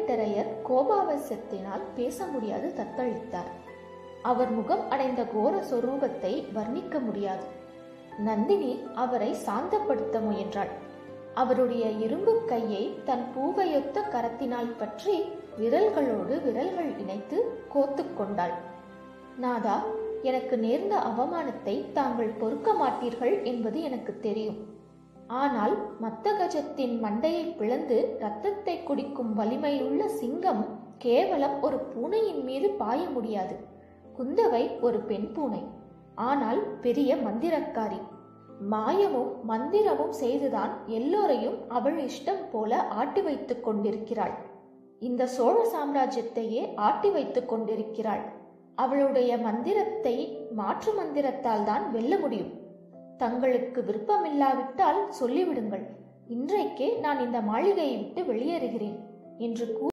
பழுவேட்டரையர் கோபாவசத்தினால் பேச முடியாது தத்தளித்தார் அவர் முகம் அடைந்த கோர சொரூபத்தை வர்ணிக்க முடியாது நந்தினி அவரை சாந்தப்படுத்த முயன்றாள் அவருடைய இரும்பு கையை தன் பூவையொத்த கரத்தினால் பற்றி விரல்களோடு விரல்கள் இணைத்து கோத்துக் கொண்டாள் நாதா எனக்கு நேர்ந்த அவமானத்தை தாங்கள் பொறுக்க மாட்டீர்கள் என்பது எனக்கு தெரியும் ஆனால் மத்தகஜத்தின் மண்டையை பிளந்து ரத்தத்தை குடிக்கும் வலிமையுள்ள சிங்கம் கேவலம் ஒரு பூனையின் மீது பாய முடியாது குந்தவை ஒரு பெண் பூனை ஆனால் பெரிய மந்திரக்காரி மாயமும் மந்திரமும் செய்துதான் எல்லோரையும் அவள் இஷ்டம் போல ஆட்டி வைத்துக் கொண்டிருக்கிறாள் இந்த சோழ சாம்ராஜ்யத்தையே ஆட்டி வைத்துக் கொண்டிருக்கிறாள் அவளுடைய மந்திரத்தை மாற்று மந்திரத்தால் தான் வெல்ல முடியும் தங்களுக்கு விருப்பமில்லாவிட்டால் சொல்லிவிடுங்கள் இன்றைக்கே நான் இந்த மாளிகையை விட்டு வெளியேறுகிறேன் என்று கூறி